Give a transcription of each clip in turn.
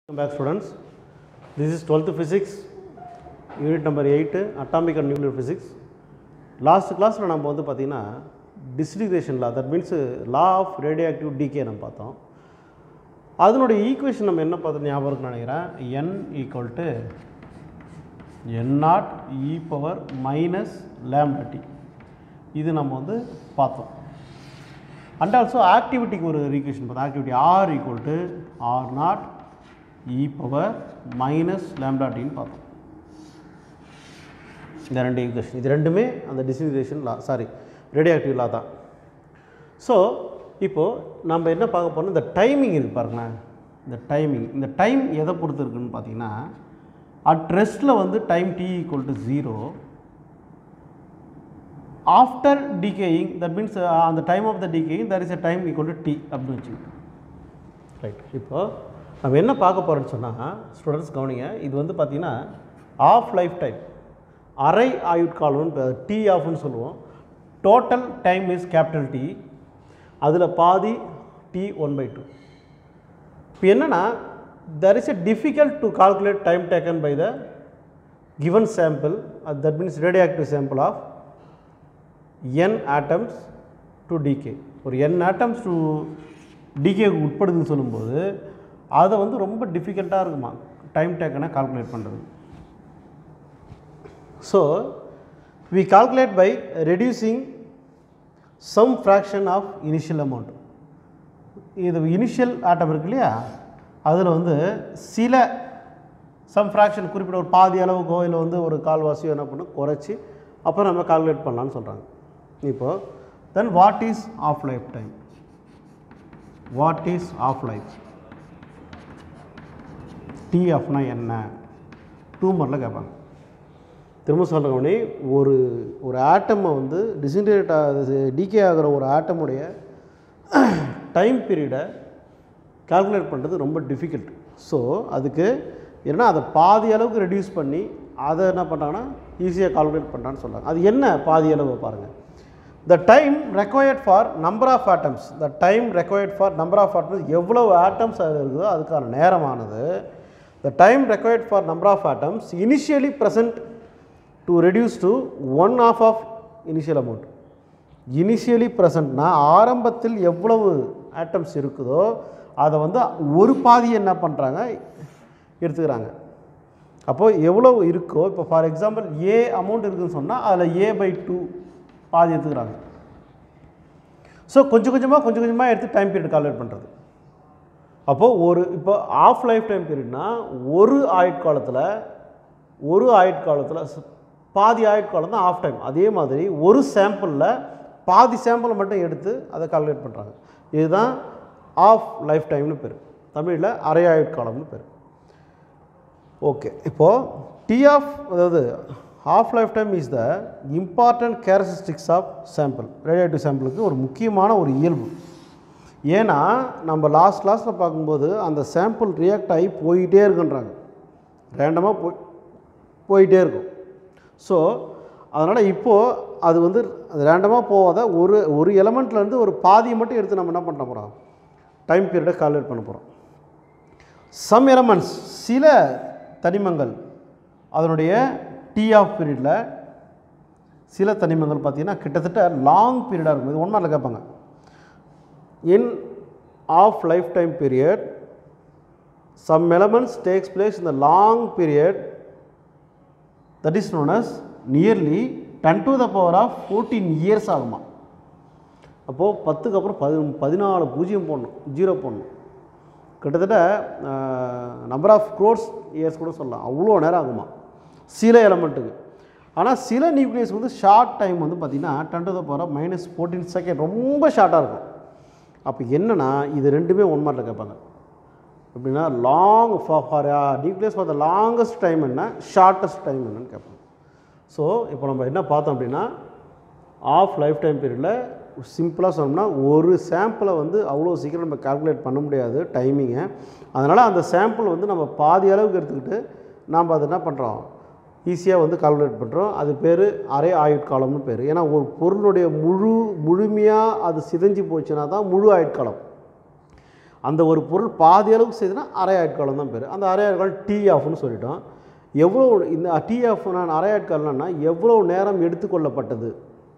Welcome back students. This is 12th physics, unit number 8, atomic and nuclear physics. Last கிளாஸில் நம்ம வந்து பார்த்திங்கன்னா disintegration law that means law of radioactive decay நம்ம பார்த்தோம் அதனுடைய equation நம்ம என்ன பார்த்தோம் ஞாபகம் இருக்குன்னு நினைக்கிறேன் n equal to N not e power minus lambda t இது நம்ம வந்து பார்த்தோம் அண்ட் ஆல்சோ ஆக்டிவிட்டிக்கு ஒரு ஈக்குவேஷன் பார்த்தோம் activity R equal to R not e power minus lambda டின்னு பார்த்தோம் இந்த ரெண்டு ஈக்குவேஷன் இது ரெண்டுமே அந்த டிசிவிசேஷன் லா சாரி ரேடியோஆக்டிவ் லா தான் ஸோ இப்போது நம்ம என்ன பார்க்க போகிறோம் இந்த டைமிங் இருக்கு பாருங்களேன் இந்த டைமிங் இந்த டைம் எதை பொறுத்து இருக்குன்னு பார்த்தீங்கன்னா அட் ரெஸ்ட்டில் வந்து time t equal to zero after decaying that means அந்த time of the decaying there is a time equal to t அப்படின்னு வச்சுக்கோங்க ரைட் இப்போ நம்ம என்ன பார்க்க போகிறோம்னு சொன்னால் ஸ்டூடெண்ட்ஸ் கவனிங்க இது வந்து பார்த்திங்கன்னா ஆஃப் லைஃப் டைம் அரை ஆயுட்காலம்னு டி ஆஃப்னு சொல்லுவோம் total time is capital T அதில் பாதி டி ஒன் பை டூ இப்போ என்னென்னா there is a difficult to calculate time taken by the given sample uh, that means radioactive sample of n atoms to decay ஒரு n atoms to decay உட்படுதுன்னு சொல்லும்போது அதை வந்து ரொம்ப டிஃபிகல்ட்டாக இருக்குமா டைம் டேக்கனை கால்குலேட் பண்ணுறது so we calculate by reducing some fraction of initial amount இது இனிஷியல் ஆட்டம் இருக்கு இல்லையா அதில் வந்து சில சம் ஃப்ராக்ஷன் குறிப்பிட்ட ஒரு பாதி அளவுக்கோ இல்லை வந்து ஒரு கால்வாசியோ என்ன பண்ணும் குறைச்சி அப்புறம் நம்ம கால்குலேட் பண்ணலான்னு சொல்கிறாங்க இப்போது then what is half life time what is half life t ஆஃப்னா என்ன டூ மார்க்கில் கேட்பாங்க திரும்ப சொல்கிறவனே ஒரு ஒரு ஆட்டமை வந்து டிசின்டேட் டிகே ஆகிற ஒரு ஆட்டமுடைய டைம் பீரியடை கால்குலேட் பண்ணுறது ரொம்ப டிஃபிகல்ட் ஸோ அதுக்கு ஏன்னா அதை பாதி அளவுக்கு ரெடியூஸ் பண்ணி அதை என்ன பண்ணுறாங்கன்னா ஈஸியாக கால்குலேட் பண்ணுறான்னு சொல்கிறாங்க அது என்ன பாதி அளவு பாருங்கள் the time required for number of atoms the time required for number of atoms எவ்வளவு ஆட்டம்ஸ் அதில் இருக்குதோ அதுக்கான நேரமானது the time required for number of atoms initially present to reduce to one of half initial amount initially ப்ரெசன்ட்னா ஆரம்பத்தில் எவ்வளவு atoms இருக்குதோ அதை வந்து ஒரு பாதி என்ன பண்ணுறாங்க எடுத்துக்கிறாங்க அப்போது எவ்வளவு இருக்கோ இப்போ ஃபார் எக்ஸாம்பிள் ஏ அமௌண்ட் இருக்குதுன்னு சொன்னால் அதில் ஏ பை டூ பாதி எடுத்துக்கிறாங்க ஸோ கொஞ்சம் கொஞ்சமாக கொஞ்சம் கொஞ்சமாக எடுத்து டைம் பீரியட் கால்குலேட் பண்ணுறது அப்போது ஒரு இப்போ ஆஃப் லைஃப் டைம் பீரியட்னா ஒரு ஆயுட்காலத்தில் ஒரு ஆயுட்காலத்தில் பாதி ஆயுட்காலம் தான் ஆஃப் டைம் அதே மாதிரி ஒரு சாம்பிளில் பாதி சாம்பிளை மட்டும் எடுத்து அதை கால்குலேட் பண்ணுறாங்க இதுதான் ஆஃப் லைஃப் டைம்னு பேர் தமிழில் அரை ஆயுட்காலம்னு பேர் ஓகே இப்போது டி ஆஃப் அதாவது half life time is the important characteristics of sample radiative சாம்பிளுக்கு ஒரு முக்கியமான ஒரு இயல்பு ஏன்னா நம்ம லாஸ்ட் கிளாஸில் பார்க்கும்போது அந்த சாம்பிள் ரியாக்ட் ஆகி போயிட்டே இருக்குன்றாங்க ரேண்டமாக போய் போயிட்டே இருக்கும் ஸோ அதனால் இப்போது அது வந்து அது ரேண்டமாக போகாத ஒரு ஒரு எலமெண்ட்லேருந்து ஒரு பாதியை மட்டும் எடுத்து நம்ம என்ன பண்ண போகிறோம் டைம் பீரியடை கால்குலேட் பண்ண போகிறோம் சம் எலமெண்ட்ஸ் சில தனிமங்கள் அதனுடைய டி ஆஃப் பீரியடில் சில தனிமங்கள் பார்த்திங்கன்னா கிட்டத்தட்ட லாங் பீரியடாக இருக்கும் இது ஒன்றும் கேட்பாங்க in half life time period some elements takes place இந்த long period that is known as nearly ten to the power of fourteen years ஆகுமா அப்போது பத்துக்கு அப்புறம் பதி பதினாலு பூஜ்ஜியம் போடணும் ஜீரோ போடணும் கிட்டத்தட்ட நம்பர் ஆஃப் க்ரோர்ஸ் இயர்ஸ் கூட சொல்லலாம் அவ்வளோ நேரம் ஆகுமா சில எலமெண்ட்டுக்கு ஆனால் சில நியூக்ளியஸ் வந்து ஷார்ட் டைம் வந்து பார்த்திங்கன்னா ten to the power of minus fourteen second ரொம்ப ஷார்ட்டாக இருக்கும் அப்போ என்னென்னா இது ரெண்டுமே ஒன் மார்க்கில் கேட்பாங்க எப்படின்னா long for nucleus for the longest time என்ன ஷார்ட்டஸ்ட் டைம் என்னன்னு கேட்பாங்க ஸோ இப்போ நம்ம என்ன பார்த்தோம் அப்படின்னா ஆஃப் லைஃப் டைம் பீரியடில் சிம்பிளாக சொன்னோம்னா ஒரு சாம்பிளை வந்து அவ்வளோ சீக்கிரம் நம்ம கால்குலேட் பண்ண முடியாது டைமிங்கை அதனால் அந்த சாம்பிள் வந்து நம்ம பாதி அளவுக்கு எடுத்துக்கிட்டு நாம் அதை என்ன பண்ணுறோம் ஈஸியாக வந்து கால்குலேட் பண்ணுறோம் அது பேர் அரை ஆயுட்காலம்னு பேர் ஏன்னா ஒரு பொருளுடைய முழு முழுமையாக அது சிதைஞ்சு போச்சுன்னா தான் முழு ஆயுட்காலம் அந்த ஒரு பொருள் பாதி அளவுக்கு செய்துன்னா அரை ஆட்காலம் தான் பேர் அந்த அரை ஆட்காலம் டி ஆஃப்னு சொல்லிட்டோம் எவ்வளோ இந்த டி ஆஃப் நான் அரை ஆட்காலம்னா எவ்வளோ நேரம் எடுத்துக்கொள்ளப்பட்டது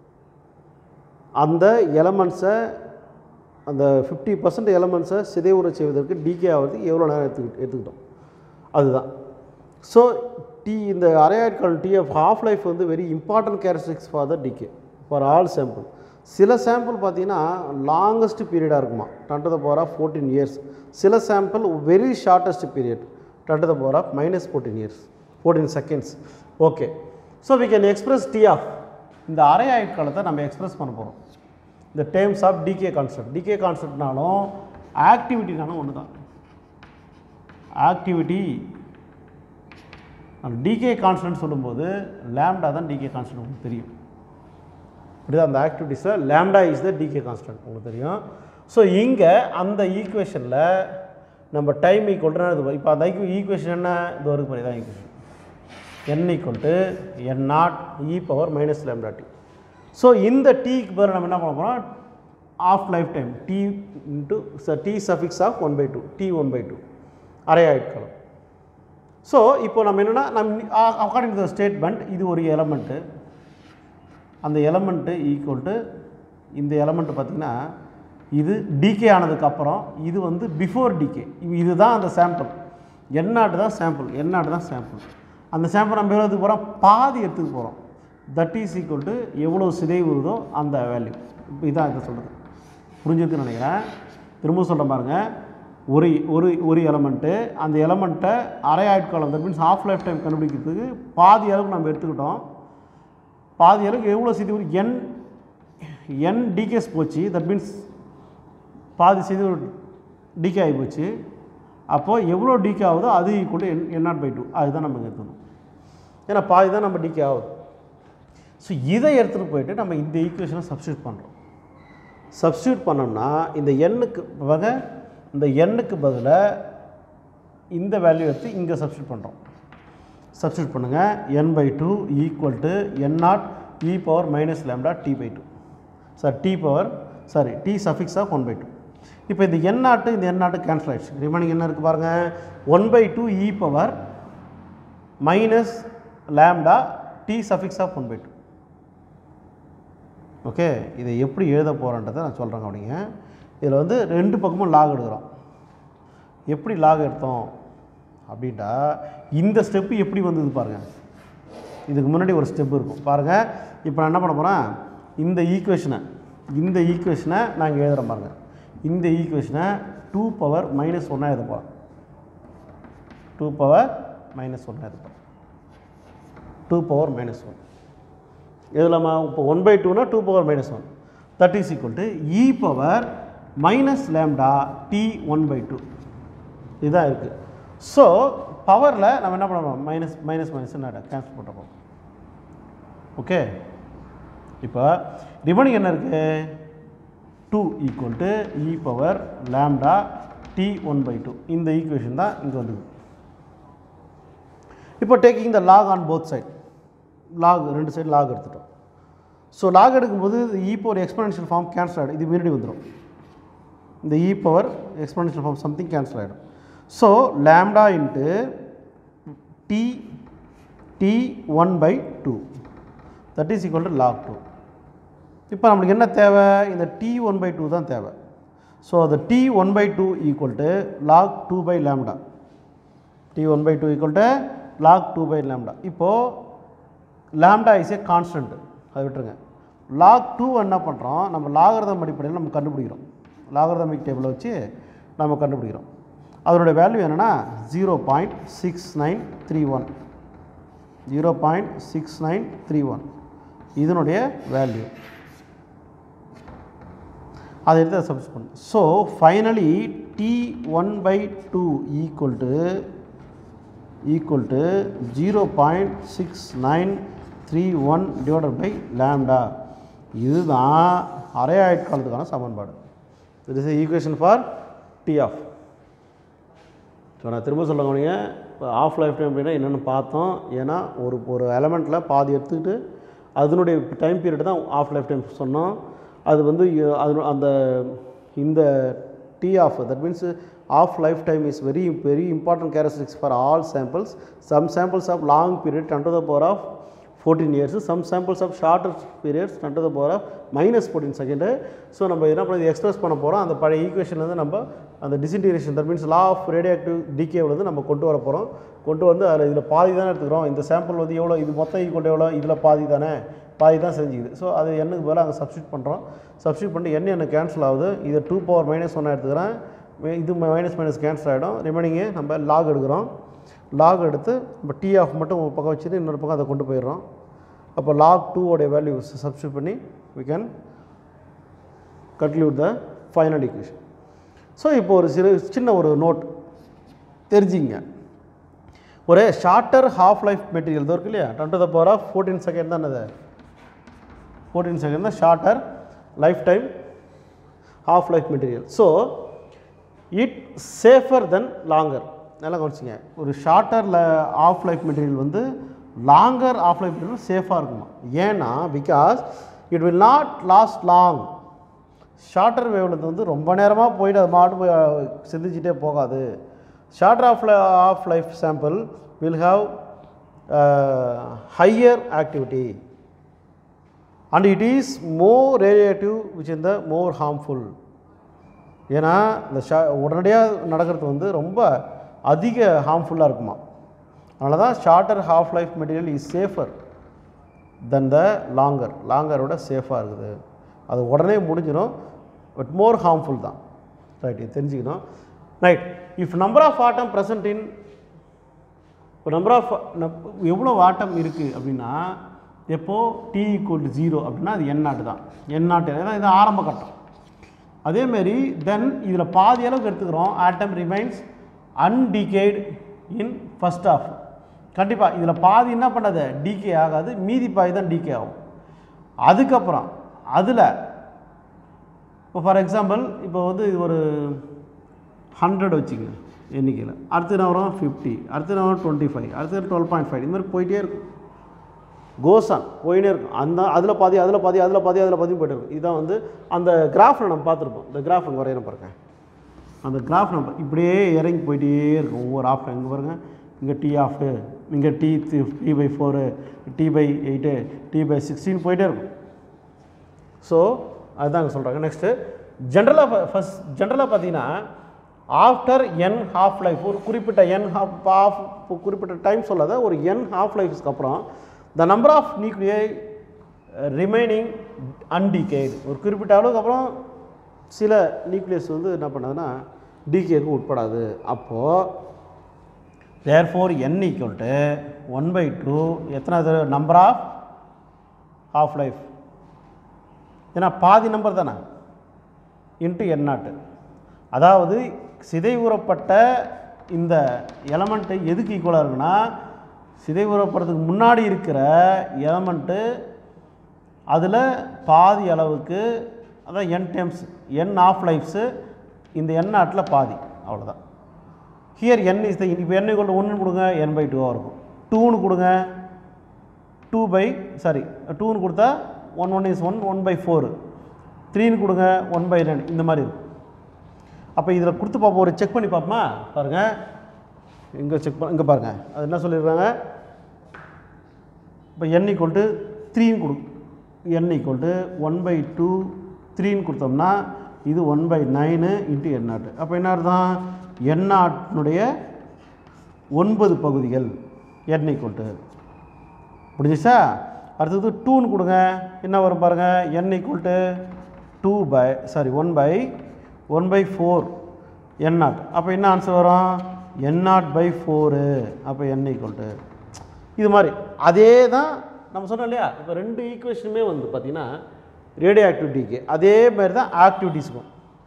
அந்த எலமெண்ட்ஸை அந்த ஃபிஃப்டி பர்சன்ட் எலமெண்ட்ஸை சிதைவுற செய்வதற்கு டிகே ஆகிறதுக்கு எவ்வளோ நேரம் எடுத்துக்கிட்டு எடுத்துக்கிட்டோம் அதுதான் ஸோ டி இந்த அரையாட்கள் டி ஆஃப் ஹாஃப் லைஃப் வந்து very important characteristics for the decay for all sample சில சாம்பிள் பார்த்தீங்கன்னா லாங்கஸ்ட் பீரியடாக இருக்குமா ten to the power of fourteen years சில sample very shortest period ten to the power of minus fourteen years fourteen seconds okay so we can express t half இந்த அரை ஆயுட்காலத்தை நம்ம express பண்ண போகிறோம் இந்த terms of decay concept decay கான்செப்ட்னாலும் ஆக்டிவிட்டினாலும் ஒன்று தான் ஆக்டிவிட்டி அந்த டிகே கான்ஸ்டன்ட் சொல்லும்போது லேம்டா தான் டிகே கான்ஸ்டன்ட் உங்களுக்கு தெரியும் இப்படிதான் அந்த ஆக்டிவிட்டீஸில் lambda is the decay constant உங்களுக்கு தெரியும் ஸோ இங்கே அந்த ஈக்குவேஷனில் நம்ம டைம் ஈக்குவல் இது இப்போ அந்த ஈக்குவேஷன் என்ன இது வரைக்கும் போய் தான் equation n equal to n not e power minus lambda t so இந்த டீக்கு பதில் நம்ம என்ன பண்ண போகிறோம் half life time t into t suffix of one by two t one by two அரை ஆயுட்காலம் ஸோ இப்போ நம்ம என்னென்னா நம்ம அக்கார்டிங் டு ஸ்டேட்மெண்ட் இது ஒரு எலமெண்ட்டு அந்த எலமெண்ட்டு ஈக்குவல் டு இந்த எலமெண்ட்டு பார்த்திங்கன்னா இது டிகே ஆனதுக்கப்புறம் இது வந்து பிஃபோர் டிகே இதுதான் அந்த சாம்பிள் என்னாட்டு தான் சாம்பிள் என்னாட்டு தான் சாம்பிள் அந்த சாம்பிள் நம்ம எவ்வளோ எடுத்துக்க போகிறோம் பாதி எடுத்துக்க போகிறோம் தட் இஸ் ஈக்குவல் டு எவ்வளோ சிதைவு வருதோ அந்த வேல்யூ இப்போ இதான் இதை சொல்கிறது புரிஞ்சிருக்குன்னு நினைக்கிறேன் திரும்ப சொல்கிற பாருங்க ஒரு ஒரு ஒரு எலமெண்ட்டு அந்த எலமெண்ட்டை அரை ஆட்காலம் that means half life time கண்டுபிடிக்கிறதுக்கு பாதி அளவுக்கு நம்ம எடுத்துக்கிட்டோம் பாதி அளவுக்கு எவ்வளோ சிதைவு என் என் டிகேஸ் போச்சு தட் மீன்ஸ் பாதி சிதைவு டிகே ஆகி போச்சு அப்போது எவ்வளோ டிகே ஆகுதோ அது equal n n not by two அதுதான் நம்ம எடுத்துக்கணும் ஏன்னா பாதி தான் நம்ம டிகே ஆகுது ஸோ இதை எடுத்துகிட்டு போயிட்டு நம்ம இந்த ஈக்குவேஷனை சப்ஸ்டியூட் பண்ணுறோம் சப்ஸ்டியூட் பண்ணோம்னா இந்த எண்ணுக்கு வக இந்த எண்ணுக்கு பதிலாக இந்த வேல்யூ எடுத்து இங்கே சப்ஸ்டியூட் பண்ணுறோம் சப்ஸ்டியூட் பண்ணுங்கள் N by two equal to N not e power minus lambda t by two sir t power sorry t suffix of one by two இப்போ இந்த என் நாட்டு இந்த என் நாட்டு கேன்சல் ஆயிடுச்சு ரிமைனிங் என்ன இருக்குது பாருங்கள் one by two e power minus lambda t suffix of one by two okay இதை எப்படி எழுத போகிறேன்றதை நான் சொல்கிறேங்க அப்படிங்க இதில் வந்து ரெண்டு பக்கமும் லாக் எடுக்கிறோம் எப்படி லாக் எடுத்தோம் அப்படின்ட்டா இந்த ஸ்டெப்பு எப்படி வந்தது பாருங்கள் இதுக்கு முன்னாடி ஒரு ஸ்டெப் இருக்கும் பாருங்கள் இப்போ நான் என்ன பண்ண போகிறேன் இந்த ஈக்குவேஷனை இந்த ஈக்குவேஷனை நான் இங்கே எழுதுகிறேன் பாருங்கள் இந்த ஈக்குவேஷனை டூ பவர் மைனஸ் ஒன்னாக எழுத போகிறேன் டூ பவர் மைனஸ் ஒன்னாக எழுத போகிறேன் டூ பவர் மைனஸ் ஒன் இதில் இப்போ ஒன் பை டூனா two power minus one that is equal to e power minus lambda t one by two இதுதான் இருக்குது ஸோ பவரில் நம்ம என்ன பண்ணுறோம் மைனஸ் மைனஸ் மைனஸ் கேன்சல் பண்ணுறோம் ஓகே இப்போ ரிமைனிங் என்ன இருக்குது two equal to e power lambda t one by two இந்த ஈக்குவேஷன் தான் இங்கே வந்தது இப்போ taking the log on both side log ரெண்டு சைடு லாக் எடுத்துட்டோம் ஸோ லாக் எடுக்கும்போது இ பவர் எக்ஸ்பனன்ஷியல் ஃபார்ம் கேன்சல் ஆகிடும் இது முன்னாடி வந்துடும் இந்த e power exponential form something cancel ஆகிடும் so lambda into t t one by two that is equal to log two இப்போ நம்மளுக்கு என்ன தேவை இந்த டி ஒன் பை டூ தான் தேவை ஸோ அந்த t one by two equal to log two by lambda t one by two equal to log two by lambda இப்போது lambda is a constant அதை விட்டுருங்க லாக் டூ என்ன பண்ணுறோம் நம்ம லாகரதம் அடிப்படையில் நம்ம கண்டுபிடிக்கிறோம் லாகரதமிக் டேபிளை வச்சு நம்ம கண்டுபிடிக்கிறோம் அதனுடைய வேல்யூ என்னென்னா zero point six nine three one zero point six nine three one இதனுடைய வேல்யூ அதை எடுத்து சப்ஸ் பண்ணு so finally t one by two equal to equal to zero point six nine three one divided by lambda இதுதான் அரை ஆயுட்காலத்துக்கான சமன்பாடு it is equation for t half so நான் திரும்ப சொல்ல கவனிங்க இப்போ ஆஃப் லைஃப் டைம் அப்படின்னா என்னென்னு பார்த்தோம் ஏன்னா ஒரு ஒரு எலமெண்ட்டில் பாதி எடுத்துக்கிட்டு அதனுடைய டைம் பீரியட் தான் ஆஃப் லைஃப் டைம் சொன்னோம் அது வந்து இ- அது அந்த இந்த T of that means half lifetime is very very important characteristics for all samples. Some samples of long period 10 to the power of 14 years, some samples of shorter periods 10 to the power of minus 14 second. So நம்ம என்ன பண்ணி express பண்ண போகிறோம் அந்த பழைய ஈக்குவேஷன்லேருந்து நம்ம அந்த disintegration that means law of radioactive டிகேவிலேருந்து நம்ம கொண்டு வர போகிறோம் கொண்டு வந்து அதில் இதில் பாதி தானே எடுத்துக்கிறோம் இந்த சாம்பிள் வந்து எவ்வளோ இது மொத்தம் ஈக்குவல் எவ்வளோ இதில் பாதி தானே பாதி தான் செஞ்சுக்குது ஸோ அது எண்ணுக்கு பதிலாக அங்கே சப்ஸ்டியூட் பண்ணுறோம் சப்ஸ்டியூட் பண்ணி எண்ணெய் எனக்கு கேன்சல் ஆகுது இது டூ பவர் மைனஸ் ஒன்னாக எடுத்துக்கிறேன் மே- இது மைனஸ் மைனஸ் கேன்சல் ஆகிடும் ரிமைனிங்கே நம்ம லாக் எடுக்கிறோம் லாக் எடுத்து நம்ம டி ஆஃப் மட்டும் ஒரு பக்கம் வச்சுட்டு இன்னொரு பக்கம் அதை கொண்டு போயிடுறோம் அப்போ லாக் டூவோடைய வேல்யூ சப்ஸ்டியூட் பண்ணி we can conclude the final equation so இப்போ ஒரு சிறு சின்ன ஒரு நோட் தெரிஞ்சிங்க ஒரு ஷார்ட்டர் ஹாஃப் லைஃப் மெட்டீரியல் தான் இருக்கு இல்லையா ten to the power of fourteen second தான் அது ஃபோர்டீன் செகண்ட் தான் shorter life time half life material so it safer than longer நல்லா கவனிச்சிங்க ஒரு ஷார்ட்டர் ஆஃப் லைஃப் மெட்டீரியல் வந்து லாங்கர் ஆஃப் லைஃப் மெட்டீரியல் சேஃபாக இருக்குமா ஏன்னா because it will not last long shorter wavelength வந்து ரொம்ப நேரமாக போயிட்டு அது மாட்டு போய் சிந்திச்சிட்டே போகாது shorter half half life sample will have higher activity and it is more radiative which in the more harmful ஏன்னா இந்த ஷா உடனடியாக நடக்கிறது வந்து ரொம்ப அதிக ஹார்ம்ஃபுல்லாக இருக்குமா அதனால தான் shorter half life material is safer than the longer லாங்கரோட சேஃபாக இருக்குது அது உடனே முடிஞ்சிடும் பட் மோர் ஹார்ம்ஃபுல் தான் ரைட் இது தெரிஞ்சுக்கணும் right if number of atom present in இப்போ நம்பர் ஆஃப் எவ்வளோ ஆட்டம் இருக்குது அப்படின்னா எப்போ டி ஈக்குவல் டு ஜீரோ அப்படின்னா அது என் நாட்டு தான் என் நாட்டு ஏன்னா இது ஆரம்ப கட்டம் அதேமாரி தென் இதில் பாதி அளவுக்கு எடுத்துக்கிறோம் atom remains undecayed in first of கண்டிப்பாக இதில் பாதி என்ன பண்ணாது டிகே ஆகாது மீதி பாதி தான் டிகே ஆகும் அதுக்கப்புறம் அதில் இப்போ ஃபார் எக்ஸாம்பிள் இப்போ வந்து இது ஒரு ஹண்ட்ரட் வச்சுக்கங்க எண்ணிக்கையில் அடுத்த என்ன வரும் ஃபிஃப்டி அடுத்த என்ன வரும் டுவெண்ட்டி ஃபைவ் அடுத்து டுவெல் பாயிண்ட் ஃபைவ் இது மாதிரி போயிட்டே இருக்கும் கோசான் போயினே இருக்கும் அந்த அதில் பாதி அதில் பாதி அதில் பாதி அதில் பாதி போயிட்டு இருக்கும் இதுதான் வந்து அந்த கிராஃபில் நம்ம பார்த்துருப்போம் இந்த கிராஃப் அங்கே வரையணும் பாருங்க அந்த கிராஃப் நம்ம இப்படியே இறங்கி போயிட்டே இருக்கும் ஒவ்வொரு ஆஃப் இங்கே பாருங்க இங்கே டி ஆஃபு இங்கே t t by four t by eight t by sixteen போயிட்டே இருக்கும் ஸோ அதுதான் அங்கே சொல்கிறாங்க நெக்ஸ்ட்டு ஜென்ரலாக ஃபஸ்ட் ஜென்ரலாக பார்த்தீங்கன்னா ஆஃப்டர் என் ஹாஃப் லைஃப் ஒரு குறிப்பிட்ட என் ஹாஃப் ஆஃப் குறிப்பிட்ட டைம் சொல்லாத ஒரு என் ஹாஃப் லைஃப்ஸ்க்கு அப்புறம் த நம்பர் ஆஃப் நியூக்ளியை ரிமைனிங் அன்டிகேட் ஒரு குறிப்பிட்ட அளவுக்கு அப்புறம் சில நியூக்ளியஸ் வந்து என்ன பண்ணாதுன்னா டிகேக்கு உட்படாது அப்போது therefore N equal to one by two எத்தனாவது நம்பர் ஆஃப் ஹாஃப் லைஃப் ஏன்னா பாதி நம்பர் தானே இன்ட்டு என் நாட்டு அதாவது சிதைவுறப்பட்ட இந்த எலமெண்ட்டு எதுக்கு ஈக்குவலாக இருக்குன்னா சிதைவுறப்படுறதுக்கு முன்னாடி இருக்கிற எலமெண்ட்டு அதில் பாதி அளவுக்கு அதான் என் டைம்ஸ் என் ஆஃப் லைஃப்ஸு இந்த என் நாட்டில் பாதி அவ்வளோதான் ஹியர் என் இஸ் த இப்போ என் கொண்டு ஒன்று கொடுங்க என் பை டூவாக இருக்கும் டூன்னு கொடுங்க டூ பை சாரி டூன்னு கொடுத்தா one one is one one by four த்ரீன்னு கொடுங்க ஒன் பை ரெண்டு இந்த மாதிரி இருக்கும் அப்போ இதில் கொடுத்து பார்ப்போம் ஒரு செக் பண்ணி பார்ப்போமா பாருங்கள் இங்கே செக் பண்ண இங்கே பாருங்கள் அது என்ன சொல்லிடுறாங்க இப்போ என் ஈக்குவல் டு த்ரீன்னு கொடு N equal to one by two த்ரீன்னு கொடுத்தோம்னா இது one by nine into N naught அப்போ என்ன அர்த்தம் என் நாட்டினுடைய ஒன்பது பகுதிகள் என் ஈக்குவல் டு முடிஞ்சிச்சா அடுத்தது டூன்னு கொடுங்க என்ன வரும் பாருங்கள் N equal to two by sorry one by one by four N naught அப்போ என்ன ஆன்சர் வரும் என் நாட் பை ஃபோரு அப்போ என் ஈக்குவல் டு இது மாதிரி அதே தான் நம்ம சொன்னோம் இல்லையா இப்போ ரெண்டு ஈக்குவேஷனுமே வந்து பார்த்திங்கன்னா ரேடியோ ஆக்டிவிட்டிக்கு அதே மாதிரி தான் ஆக்டிவிட்டீஸுக்கும்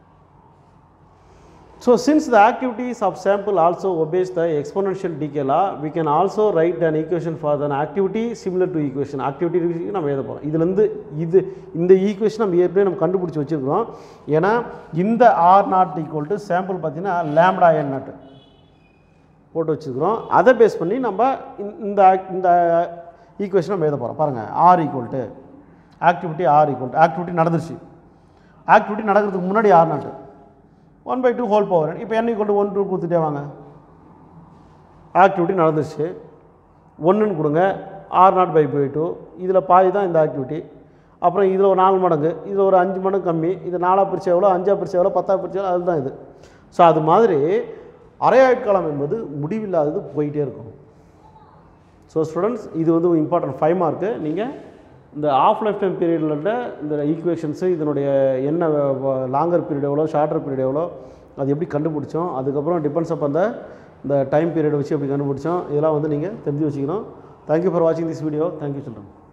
So since the activities of sample also obeys the exponential decay law, we can also write an equation for an activity similar to equation. Activity நம்ம எழுத போகிறோம் இதுலேருந்து இது இந்த ஈக்குவேஷன் நம்ம ஏற்கனவே நம்ம கண்டுபிடிச்சி வச்சுருக்கிறோம் ஏன்னா இந்த R naught equal to sample பார்த்தீங்கன்னா லேம்டா என் நாட் போட்டு வச்சுருக்கிறோம் அதை பேஸ் பண்ணி நம்ம இந்த- இந்த act- இந்த ஈக்குவேஷன் நம்ம எழுத போகிறோம் பாருங்கள் R equal to activity R equal to activity நடந்துருச்சு ஆக்டிவிட்டி நடக்கிறதுக்கு முன்னாடி R naught one by two whole power இப்போ n equal to one two கொடுத்துட்டே வாங்க ஆக்டிவிட்டி நடந்துருச்சு ஒன்றுன்னு கொடுங்க R naught by by two இதில் பாதி தான் இந்த ஆக்டிவிட்டி அப்புறம் இதில் ஒரு நாலு மடங்கு இதில் ஒரு அஞ்சு மடங்கு கம்மி இது நாலாக பிரிச்சு எவ்வளோ அஞ்சா பிரிச்சு எவ்வளோ பத்தா பிரிச்சு எவ்வளோ அதுதான் இது ஸோ அது மாதிரி அரை ஆயுட்காலம் என்பது முடிவில்லாதது போயிட்டே இருக்கும் ஸோ ஸ்டூடெண்ட்ஸ் இது வந்து இம்பார்ட்டன்ட் ஃபைவ் மார்க்கு நீங்கள் இந்த ஆஃப் லைஃப் டைம் பீரியடில் இந்த ஈக்குவேஷன்ஸு இதனுடைய என்ன லாங்கர் பீரியட் எவ்வளோ ஷார்ட்டர் பீரியட் எவ்வளோ அது எப்படி கண்டுபிடிச்சோம் அதுக்கப்புறம் டிபெண்ட்ஸ் அப் அந்த இந்த டைம் பீரியட் வச்சு எப்படி கண்டுபிடிச்சோம் இதெல்லாம் வந்து நீங்கள் தெரிஞ்சு வச்சுக்கணும் தேங்க்யூ ஃபார் வாட்சிங் திஸ் வீடியோ தேங்க்யூ சில்ட்ரன்